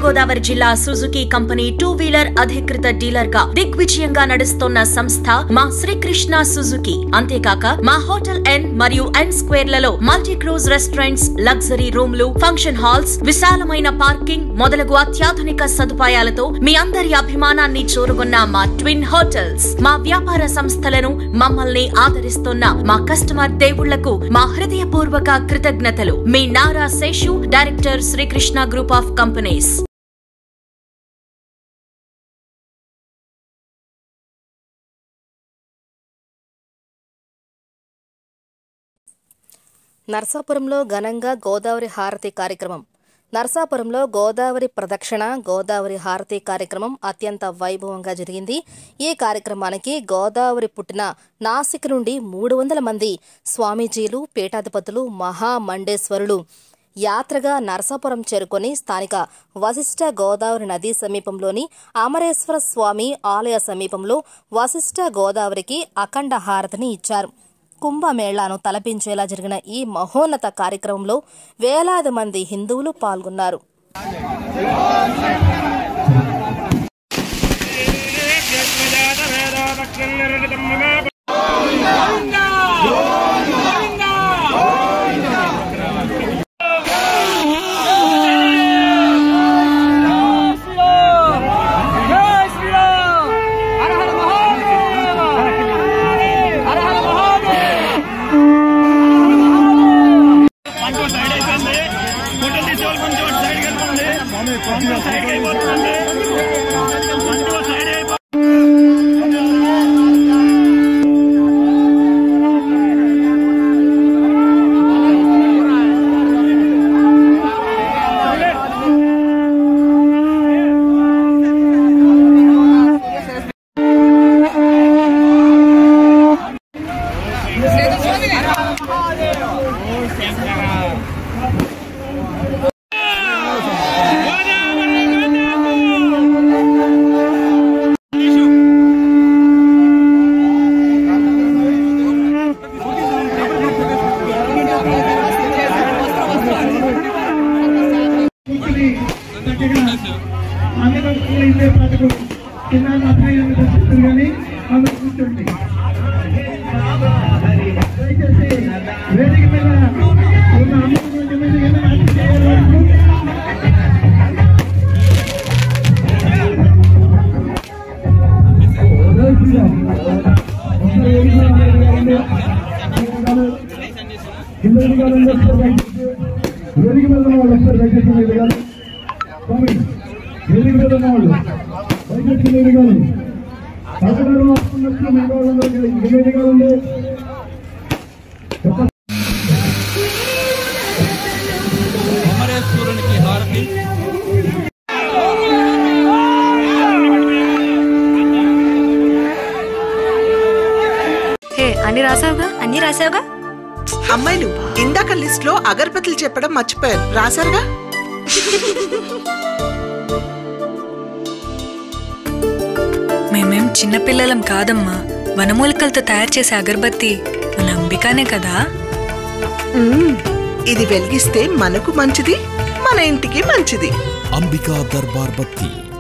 గోదావరి జిల్లా Suzuki company two wheeler అధికృత dealer గా దిగ్విజయంగా నడుస్తోన్న సంస్థ మా శ్రీకృష్ణ సుజుకి అంతేకాక మా హోటల్ ఎన్ మరియు ఎన్ స్క్వేర్ లలో మల్టీ క్రూజ్ రెస్టారెంట్స్ లగ్జరీ రూమ్లు ఫంక్షన్ హాల్స్ విశాలమైన పార్కింగ్ మొదలగు అత్యాధునిక సదుపాయాలతో మీ అందరి అభిమానాన్ని చూరుకున్న మా ట్విన్ హోటల్స్ మా వ్యాపార సంస్థలను మమ్మల్ని ఆదరిస్తున్న మా కస్టమర్ దేవుళ్లకు మా హృదయపూర్వక కృతజ్ఞతలు మీ Nara Seshu director Srikrishna group of companies నర్సాపురంలో ఘనంగా గోదావరి హారతి కార్యక్రమం నర్సాపురంలో గోదావరి ప్రదక్షిణ గోదావరి హారతి కార్యక్రమం అత్యంత వైభవంగా జరిగింది ఈ కార్యక్రమానికి గోదావరి పుట్టిన నాసిక్ నుండి మూడు వందల మంది స్వామీజీలు పీఠాధిపతులు మహామండేశ్వరులు యాత్రగా నరసాపురం చేరుకొని స్థానిక వశిష్ఠ గోదావరి నది సమీపంలోని అమరేశ్వర స్వామి ఆలయ సమీపంలో వశిష్ఠ గోదావరికి అఖండ హారతిని ఇచ్చారు కుంభమేళాను తలపించేలా జరిగిన ఈ మహోన్నత కార్యక్రమంలో వేలాది మంది హిందువులు పాల్గొన్నారు కొంచెం సైడ్ అయిపోయింది ఫోటో తీసేవాళ్ళు కొంచెం అటు సైడ్ వెళ్ళిపోండి కొంచెం సైడ్ అయిపోతుంది కొంచెం సైడ్ అయిపో అందరూ ఇదే పాటకు కింద అభినయం చేస్తారు కానీ అందరూ కూర్చోండి దయచేసి వేదిక మీద ఉన్న అందరూ కొంచెం మీద ఏమైనా అర్థం చేయాలి కింద వేదిక మీద ఉన్న వాళ్ళు వస్తారు దయచేసి మీద కానీ స్వామి వేదిక మీద ఉన్న వాళ్ళు దయచేసి మీరు కానీ సహకారం వస్తున్నట్లు మీ వాళ్ళందరూ నివేదికలు ఉంది అమరేశ్వరునికి హారతి హే అన్ని రాసావుగా అన్ని రాసావుగా అమ్మాయిలు ఇందాక లిస్ట్ లో అగరబత్తులు చెప్పడం మర్చిపోయారు రాశారుగా మేమేం చిన్నపిల్లలం కాదమ్మా వనమూలికలతో తయారు చేసే అగరబత్తి మన అంబికానే కదా మ్మ్. ఇది వెలిగిస్తే మనకు మంచిది మన ఇంటికి మంచిది అంబికా దర్బార్ బత్తి